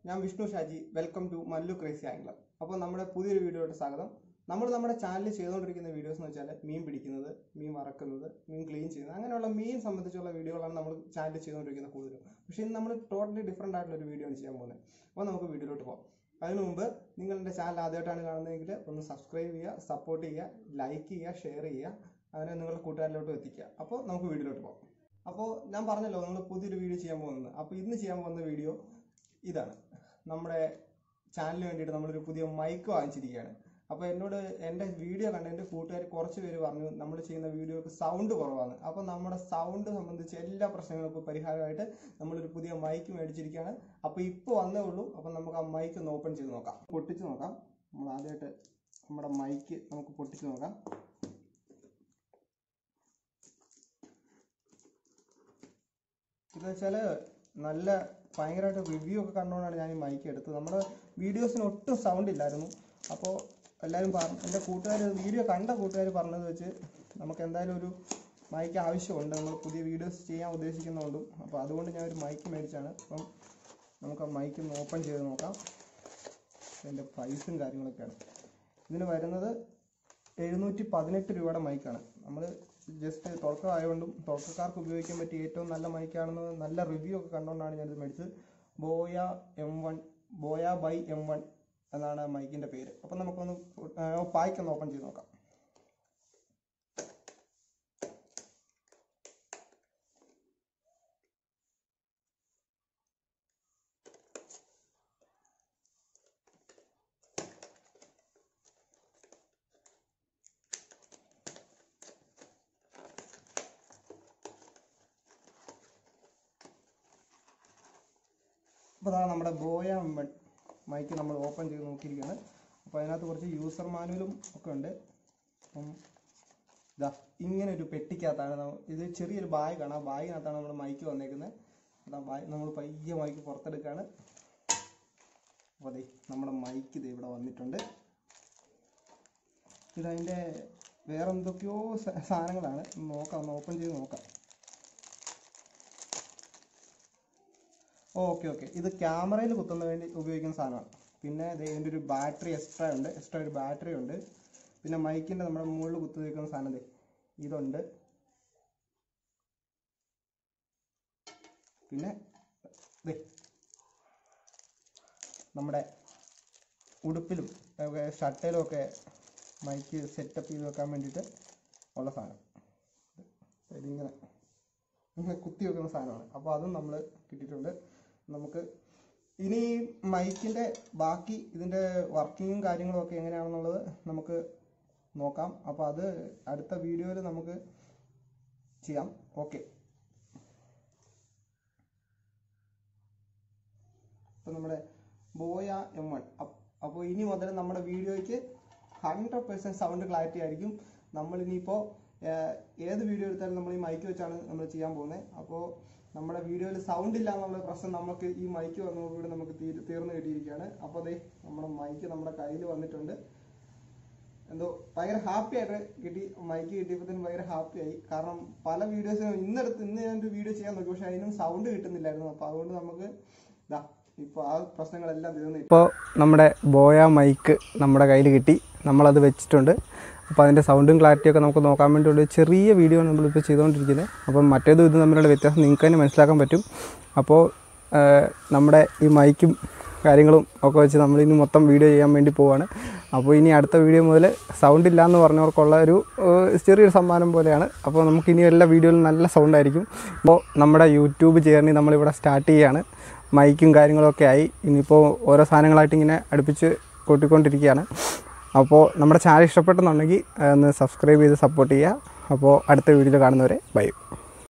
ഞാൻ Vishnu Shaji welcome to Mallu crazy angler അപ്പോൾ നമ്മുടെ പുതിയൊരു വീഡിയോയുടെ സ്വാഗതം നമ്മൾ നമ്മുടെ ചാനലിൽ ചെയ്തുകൊണ്ടിരിക്കുന്ന വീഡിയോസ് എന്ന് വെച്ചാൽ മീൻ പിടിക്കുന്നത് മീൻ വറക്കുന്നത് മീൻ ക്ലീൻ ചെയ്യുന്നത് അങ്ങനെയുള്ള മീൻ സംബന്ധിച്ചുള്ള വീഡിയോകളാണ് നമ്മൾ ചാനലിൽ ചെയ്തുകൊണ്ടിരിക്കുന്നത് കൂടുതലും പക്ഷേ ഇന്ന് നമ്മൾ ടോട്ടലി ഡിഫറെൻ്റ് ആയിട്ടുള്ള ഒരു വീഡിയോ ആണ് ചെയ്യാൻ പോകുന്നത് അപ്പോൾ നമുക്ക് വീഡിയോയിലോട്ട് പോകാം അതിനു മുമ്പ് നിങ്ങൾ എൻ്റെ ചാനൽ ആദ്യമായിട്ടാണ് കാണുന്നതെങ്കിൽ ഒന്ന് സബ്സ്ക്രൈബ് ചെയ്യുക സപ്പോർട്ട് ചെയ്യുക ലൈക്ക് ചെയ്യുക ഷെയർ ചെയ്യുക അങ്ങനെ നിങ്ങളുടെ കൂട്ടുകാരിലോട്ട് എത്തിക്കുക അപ്പോൾ നമുക്ക് വീഡിയോയിലോട്ട് പോകാം അപ്പോൾ ഞാൻ പറഞ്ഞല്ലോ നമ്മൾ പുതിയൊരു വീഡിയോ ചെയ്യാൻ പോകുന്നത് അപ്പോൾ ഇന്ന് ചെയ്യാൻ പോകുന്ന വീഡിയോ ഇതാണ് നമ്മുടെ ചാനലിന് വേണ്ടിയിട്ട് നമ്മളൊരു പുതിയ മൈക്ക് വാങ്ങിച്ചിരിക്കുകയാണ് അപ്പോൾ എന്നോട് എൻ്റെ വീഡിയോ കണ്ട എൻ്റെ കൂട്ടുകാർ കുറച്ച് പേര് പറഞ്ഞു നമ്മൾ ചെയ്യുന്ന വീഡിയോക്ക് സൗണ്ട് കുറവാണ് അപ്പോൾ നമ്മുടെ സൗണ്ട് സംബന്ധിച്ച് എല്ലാ പ്രശ്നങ്ങൾക്കും പരിഹാരമായിട്ട് നമ്മളൊരു പുതിയ മൈക്ക് മേടിച്ചിരിക്കുകയാണ് അപ്പോൾ ഇപ്പോൾ വന്നേ ഉള്ളൂ അപ്പോൾ നമുക്ക് ആ മൈക്ക് ഒന്ന് ഓപ്പൺ ചെയ്ത് നോക്കാം പൊട്ടിച്ച് നോക്കാം നമ്മൾ ആദ്യമായിട്ട് നമ്മുടെ മൈക്ക് നമുക്ക് പൊട്ടിച്ച് നോക്കാം ഇത് വെച്ചാൽ നല്ല ഭയങ്കരമായിട്ട് റിവ്യൂ ഒക്കെ കണ്ടുകൊണ്ടാണ് ഞാൻ ഈ മൈക്ക് എടുത്തത് നമ്മുടെ വീഡിയോസിന് ഒട്ടും സൗണ്ട് ഇല്ലായിരുന്നു അപ്പോൾ എല്ലാവരും പറഞ്ഞു എൻ്റെ കൂട്ടുകാർ വീഡിയോ കണ്ട കൂട്ടുകാർ പറഞ്ഞത് വെച്ച് നമുക്ക് എന്തായാലും ഒരു മൈക്ക് ആവശ്യമുണ്ട് നമ്മൾ പുതിയ വീഡിയോസ് ചെയ്യാൻ ഉദ്ദേശിക്കുന്നുണ്ടും അപ്പോൾ അതുകൊണ്ട് ഞാൻ ഒരു മൈക്ക് മേടിച്ചാണ് അപ്പം നമുക്ക് ആ മൈക്ക് ഒന്ന് ഓപ്പൺ ചെയ്ത് നോക്കാം അതിൻ്റെ പ്രൈസും കാര്യങ്ങളൊക്കെയാണ് ഇതിന് വരുന്നത് എഴുന്നൂറ്റി പതിനെട്ട് രൂപയുടെ മൈക്കാണ് നമ്മൾ ജസ്റ്റ് തുടക്കമായതുകൊണ്ടും തുടക്കക്കാർക്ക് ഉപയോഗിക്കാൻ പറ്റിയ ഏറ്റവും നല്ല മൈക്കാണെന്ന് നല്ല റിവ്യൂ ഒക്കെ കണ്ടുകൊണ്ടാണ് ഞാനിത് മേടിച്ചത് Boya M one Boya by M one എന്നാണ് മൈക്കിൻ്റെ പേര് അപ്പം നമുക്കൊന്ന് പായ്ക്ക് ഒന്ന് ഓപ്പൺ ചെയ്ത് നോക്കാം അപ്പോൾ അതാണ് നമ്മുടെ ബോയ എം വൺ മൈക്ക് നമ്മൾ ഓപ്പൺ ചെയ്ത് നോക്കിയിരിക്കുകയാണ് അപ്പോൾ അതിനകത്ത് കുറച്ച് യൂസർ മാനുവലും ഒക്കെ ഉണ്ട് അപ്പം ഇതാ ഇങ്ങനെ ഒരു പെട്ടിക്കകത്താണ് നമ്മ- ഇത് ചെറിയൊരു ബാഗാണ് ആ ബാഗിനകത്താണ് നമ്മുടെ മൈക്ക് വന്നേക്കുന്നത് അതാ ബാഗ് നമ്മൾ പയ്യെ മൈക്ക് പുറത്തെടുക്കുകയാണ് അപ്പോൾ അതെ നമ്മുടെ മൈക്ക് ഇത് ഇവിടെ വന്നിട്ടുണ്ട് ഇതതിൻ്റെ വേറെ എന്തൊക്കെയോ സ- സാധനങ്ങളാണ് നോക്കാം ഒന്ന് ഓപ്പൺ ചെയ്ത് നോക്കാം ഓക്കെ ഓക്കെ ഇത് ക്യാമറയിൽ കുത്തുന്ന വേണ്ടി ഉപയോഗിക്കുന്ന സാധനമാണ് പിന്നെ ദേ ഇതിൻ്റെ ഒരു ബാറ്ററി എക്സ്ട്രാ ഉണ്ട് എക്സ്ട്രാ ഒരു ബാറ്ററി ഉണ്ട് പിന്നെ മൈക്കിൻ്റെ നമ്മുടെ മുകളിൽ കുത്തി വയ്ക്കുന്ന സാധനം ദേ ഇതുണ്ട് പിന്നെ ദേ നമ്മുടെ ഉടുപ്പിലും ഒക്കെ ഷർട്ടിലും ഒക്കെ മൈക്ക് സെറ്റപ്പ് ചെയ്ത് വെക്കാൻ വേണ്ടിയിട്ട് ഉള്ള സാധനം ഇതിങ്ങനെ ഇങ്ങനെ കുത്തി വെക്കുന്ന സാധനമാണ് അപ്പോൾ അതും നമ്മൾ കിട്ടിയിട്ടുണ്ട് നമുക്ക് ഇനി മൈക്കിൻ്റെ ബാക്കി ഇതിൻ്റെ വർക്കിങ്ങും കാര്യങ്ങളും ഒക്കെ എങ്ങനെയാണെന്നുള്ളത് നമുക്ക് നോക്കാം അപ്പോൾ അത് അടുത്ത വീഡിയോയിൽ നമുക്ക് ചെയ്യാം ഓക്കെ അപ്പോൾ നമ്മുടെ ബോയ എം വൺ അപ്പോൾ ഇനി മുതൽ നമ്മുടെ വീഡിയോയ്ക്ക് ഹൺഡ്രഡ് പെർസെൻറ്റ് സൗണ്ട് ക്ലാരിറ്റി ആയിരിക്കും നമ്മൾ ഇനിയിപ്പോൾ ഏത് വീഡിയോ എടുത്താലും നമ്മൾ ഈ മൈക്ക് വെച്ചാണ് നമ്മൾ ചെയ്യാൻ പോകുന്നത് അപ്പോൾ നമ്മുടെ വീഡിയോയിൽ സൗണ്ട് ഇല്ല എന്നുള്ള പ്രശ്നം നമുക്ക് ഈ മൈക്ക് വന്നതോടുകൂടി നമുക്ക് തീർ തീർന്നു കിട്ടിയിരിക്കുകയാണ് അപ്പോൾ അതെ നമ്മുടെ മൈക്ക് നമ്മുടെ കയ്യിൽ വന്നിട്ടുണ്ട് എന്തോ ഭയങ്കര ഹാപ്പി ആയിട്ട് കിട്ടി മൈക്ക് കിട്ടിയപ്പോഴത്തേനും ഭയങ്കര ഹാപ്പി ആയി കാരണം പല വീഡിയോസിനും ഇന്നെടുത്ത് ഇന്ന് ഞാനൊരു വീഡിയോ ചെയ്യാൻ നോക്കി പക്ഷെ അതിനും സൗണ്ട് കിട്ടുന്നില്ലായിരുന്നു അപ്പോൾ അതുകൊണ്ട് നമുക്ക് ഇതാ ഇപ്പോൾ ആ പ്രശ്നങ്ങളെല്ലാം തീർന്നു ഇപ്പോൾ നമ്മുടെ ബോയ മൈക്ക് നമ്മുടെ കയ്യിൽ കിട്ടി നമ്മളത് വെച്ചിട്ടുണ്ട് അപ്പോൾ അതിൻ്റെ സൗണ്ടും ക്ലാരിറ്റിയൊക്കെ നമുക്ക് നോക്കാൻ വേണ്ടിയുള്ള ഒരു ചെറിയ വീഡിയോ ആണ് നമ്മളിപ്പോൾ ചെയ്തുകൊണ്ടിരിക്കുന്നത് അപ്പം മറ്റേതും ഇതും തമ്മിലുള്ള വ്യത്യാസം നിങ്ങൾക്ക് തന്നെ മനസ്സിലാക്കാൻ പറ്റും അപ്പോൾ ആ, നമ്മുടെ ഈ മൈക്കും കാര്യങ്ങളും ഒക്കെ വെച്ച് നമ്മളിനി മൊത്തം വീഡിയോ ചെയ്യാൻ വേണ്ടി പോവാണ് അപ്പോൾ ഇനി അടുത്ത വീഡിയോ മുതൽ സൗണ്ട് ഇല്ല എന്ന് പറഞ്ഞവർക്കുള്ള ഒരു ഏഹ്, ചെറിയൊരു സമ്മാനം പോലെയാണ് അപ്പോൾ നമുക്ക് ഇനി എല്ലാ വീഡിയോയിലും നല്ല സൗണ്ട് ആയിരിക്കും അപ്പോൾ നമ്മുടെ യൂട്യൂബ് ജേർണി നമ്മളിവിടെ സ്റ്റാർട്ട് ചെയ്യുകയാണ് മൈക്കും കാര്യങ്ങളൊക്കെ ആയി ഇനിയിപ്പോൾ ഓരോ സാധനങ്ങളായിട്ട് ഇങ്ങനെ അടുപ്പിച്ച് കൂട്ടിക്കൊണ്ടിരിക്കുകയാണ് അപ്പോൾ നമ്മുടെ ചാനൽ ഇഷ്ടപ്പെട്ടെന്നുണ്ടെങ്കിൽ ഒന്ന് സബ്സ്ക്രൈബ് ചെയ്ത് സപ്പോർട്ട് ചെയ്യുക അപ്പോൾ അടുത്ത വീഡിയോയിൽ കാണുന്നവരെ ബൈ